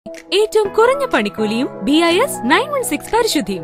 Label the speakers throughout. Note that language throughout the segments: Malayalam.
Speaker 1: ഏറ്റവും കുറഞ്ഞ പണിക്കൂലിയും B I S nine one six പരിശുദ്ധിയും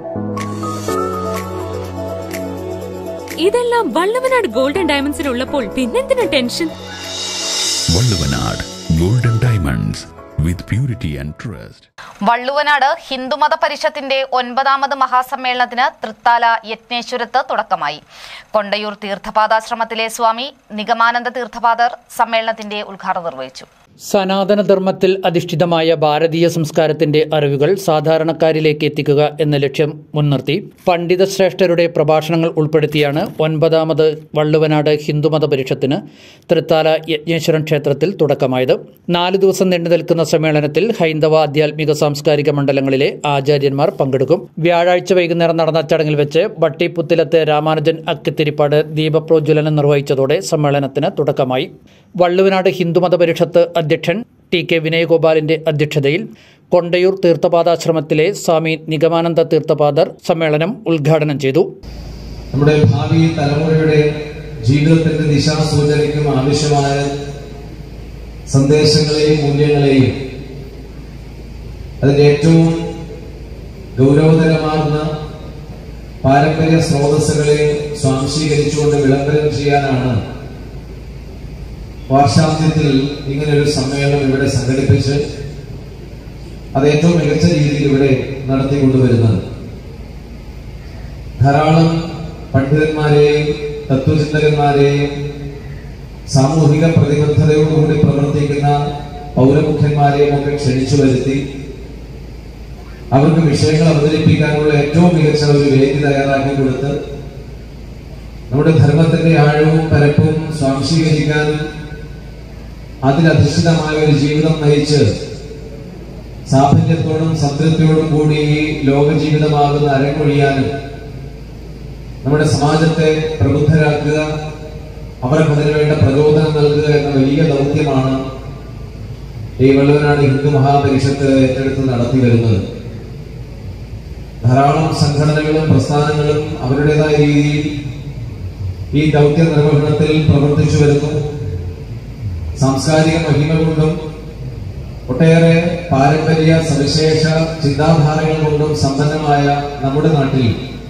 Speaker 1: ഇതെല്ലാം വള്ളുവനാട് ഗോൾഡൻ ഡയമണ്ട്സിൽ ഉള്ളപ്പോൾ പിന്നെന്തിനാ tension
Speaker 2: Valluvanad golden diamonds with purity and trust
Speaker 3: Valluvanad ഹിന്ദുമത പരിഷത്തിന്റെ ഒൻപതാമത് മഹാസമ്മേളനത്തിന് തൃത്താല യജ്ഞേശ്വരത്ത് തുടക്കമായി കൊണ്ടയൂർ തീർത്ഥപാദാശ്രമത്തിലെ സ്വാമി നിഗമാനന്ദ തീർത്ഥപാദർ സമ്മേളനത്തിന്റെ ഉദ്ഘാടനം നിർവഹിച്ചു
Speaker 4: സനാതനധർമ്മത്തിൽ അധിഷ്ഠിതമായ ഭാരതീയ സംസ്കാരത്തിന്റെ അറിവുകൾ സാധാരണക്കാരിലേക്ക് എത്തിക്കുക എന്ന ലക്ഷ്യം മുൻനിർത്തി പണ്ഡിത ശ്രേഷ്ഠരുടെ പ്രഭാഷണങ്ങൾ ഉൾപ്പെടുത്തിയാണ് ഒൻപതാമത് വള്ളുവനാട് ഹിന്ദുമത പരിഷത്തിന് തൃത്താല യജ്ഞേശ്വരൻ ക്ഷേത്രത്തിൽ തുടക്കമായത് നാല് ദിവസം നീണ്ടു നിൽക്കുന്ന സമ്മേളനത്തിൽ ഹൈന്ദവ ആധ്യാത്മിക സാംസ്കാരിക മണ്ഡലങ്ങളിലെ ആചാര്യന്മാർ പങ്കെടുക്കും വ്യാഴാഴ്ച വൈകുന്നേരം നടന്ന ചടങ്ങിൽ വെച്ച് ബട്ടിപ്പുത്തിലത്തെ രാമാനുജൻ അക്കിത്തിരിപ്പാട് ദീപപ്രോജ്വലനം നിർവഹിച്ചതോടെ സമ്മേളനത്തിന് തുടക്കമായി വള്ളുവനാട് ഹിന്ദുമത പരിഷത്ത് അധ്യക്ഷൻ ടി കെ വിനയഗോപാലിന്റെ അധ്യക്ഷതയിൽ കൊണ്ടയൂർ തീർത്ഥപാദാശ്രമത്തിലെ സ്വാമി നിഗമാനന്ദ തീർത്ഥപാദർ സമ്മേളനം ഉദ്ഘാടനം ചെയ്തു
Speaker 5: നമ്മുടെ ഭാവി തലമുറയുടെ ജീവിതത്തിന്റെ ദിശാസൂചനയ്ക്കും ആവശ്യമായ സന്ദേശങ്ങളെയും മൂല്യങ്ങളെയും അതിന്റെ ഏറ്റവും ഗൗരവതരമാർന്ന പാരമ്പര്യ സ്രോതസ്സുകളെ സ്വാംശീകരിച്ചുകൊണ്ട് വിളംബരം ചെയ്യാനാണ് വാർഷാന്ത്യത്തിൽ ഇങ്ങനൊരു സമ്മേളനം ഇവിടെ സംഘടിപ്പിച്ച് അത് ഏറ്റവും മികച്ച രീതിയിൽ ഇവിടെ നടത്തിക്കൊണ്ടുവരുന്നത് ധാരാളം പണ്ഡിതന്മാരെയും തത്വചിന്തകന്മാരെയും സാമൂഹിക പ്രതിബദ്ധതയോടുകൂടി പ്രവർത്തിക്കുന്ന പൗരമുഖ്യന്മാരെയും ഒക്കെ ക്ഷണിച്ചു വരുത്തി അവർക്ക് വിഷയങ്ങൾ അവതരിപ്പിക്കാനുള്ള ഏറ്റവും മികച്ച ഒരു വേദി തയ്യാറാക്കി കൊടുത്ത് നമ്മുടെ ധർമ്മത്തിന്റെ ആഴവും പരപ്പും സ്വാംശീകരിക്കാനും അതിലധിഷ്ഠിതമായ ഒരു ജീവിതം നയിച്ച് സാഫല്യത്തോടും സംതൃപ്തിയോടും കൂടി ഈ ലോക ജീവിതമാകുന്ന അരങ്ങൊഴിയാനും നമ്മുടെ സമാജത്തെ പ്രബുദ്ധരാക്കുക അവർക്ക് അതിനുവേണ്ട പ്രചോദനം നൽകുക എന്ന വലിയ ദൗത്യമാണ് ഈ വള്ളുവനാട് ഹിന്ദു മഹാപരിഷത്ത് ഏറ്റെടുത്ത് നടത്തി വരുന്നത് ധാരാളം സംഘടനകളും പ്രസ്ഥാനങ്ങളും അവരുടേതായ രീതിയിൽ ഈ ദൗത്യ നിർവഹണത്തിൽ പ്രവർത്തിച്ചു വരുന്നു സാംസ്കാരിക മഹിമ കൊണ്ടും ഒട്ടേറെ പാരമ്പര്യ സവിശേഷ ചിന്താധാരകൾ കൊണ്ടും സമ്പന്നമായ നമ്മുടെ നാട്ടിൽ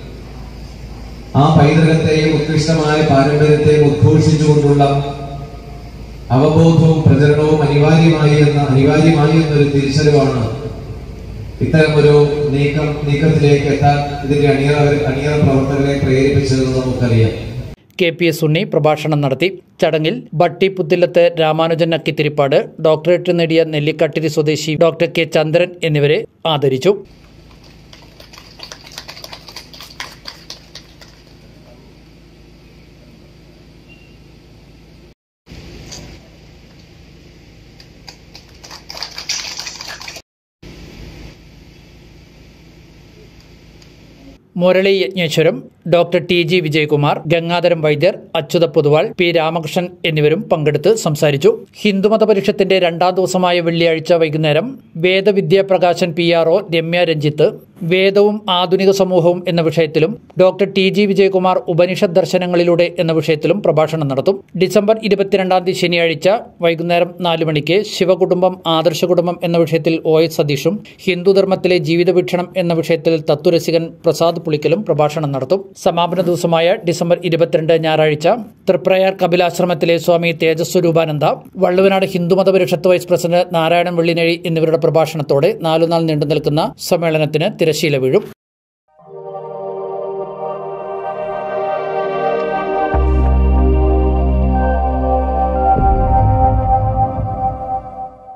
Speaker 5: ആ പൈതൃകത്തെയും ഉത്കൃഷ്ടമായ പാരമ്പര്യത്തെയും ഉദ്ഘോഷിച്ചുകൊണ്ടുള്ള അവബോധവും പ്രചരണവും അനിവാര്യമായി എന്ന അനിവാര്യമായി എന്നൊരു തിരിച്ചറിവാണ് ഇത്തരമൊരു നീക്കം നീക്കത്തിലേക്ക് എത്താൻ ഇതിന്റെ അണിയറ അണിയറ പ്രവർത്തകരെ പ്രേരിപ്പിച്ചതെന്ന് നമുക്കറിയാം
Speaker 4: കെ പി എസ് ഉണ്ണി പ്രഭാഷണം നടത്തി ചടങ്ങിൽ ബട്ടി പുത്തില്ലത്ത് രാമാനുജൻ അക്കിത്തിരിപ്പാട് ഡോക്ടറേറ്റ് നേടിയ നെല്ലിക്കട്ടിരി സ്വദേശി ഡോക്ടർ കെ ചന്ദ്രൻ എന്നിവരെ ആദരിച്ചു Murali Yajneswaram doctor T G Vijayakumar Gangadharam Vaidyar Achyutha Poduval P Ramakrishnan എന്നിവരും പങ്കെടുത്ത് സംസാരിച്ചു ഹിന്ദുമത പരിഷത്തിന്റെ രണ്ടാം ദിവസമായ വെള്ളിയാഴ്ച വൈകുന്നേരം Vedavidya Prakashan P R O Remya Ranjith വേദവും ആധുനിക സമൂഹവും എന്ന വിഷയത്തിലും ഡോക്ടർ ടി ജി വിജയകുമാർ ഉപനിഷത് ദർശനങ്ങളിലൂടെ എന്ന വിഷയത്തിലും പ്രഭാഷണം നടത്തും ഡിസംബർ ഇരുപത്തിരണ്ടാം തീയതി ശനിയാഴ്ച വൈകുന്നേരം നാല് മണിക്ക് ശിവകുടുംബം ആദർശ കുടുംബം എന്ന വിഷയത്തിൽ ഒ എസ് സതീഷും ഹിന്ദുധർമ്മത്തിലെ ജീവിത വീക്ഷണം എന്ന വിഷയത്തിൽ തത്വരസികൻ പ്രസാദ് പുളിക്കലും പ്രഭാഷണം നടത്തും സമാപന ദിവസമായ ഡിസംബർ ഇരുപത്തിരണ്ട് ഞായറാഴ്ച തൃപ്രയാർ കപിലാശ്രമത്തിലെ സ്വാമി തേജസ്വരൂപാനന്ദ വള്ളുവനാട് ഹിന്ദുമത പരിഷത്ത് വൈസ് പ്രസിഡന്റ് നാരായണൻ വെള്ളിനഴി എന്നിവരുടെ പ്രഭാഷണത്തോടെ നാലുനാൾ നീണ്ടു നിൽക്കുന്ന സമ്മേളനത്തിന് തിരശീല വീഴും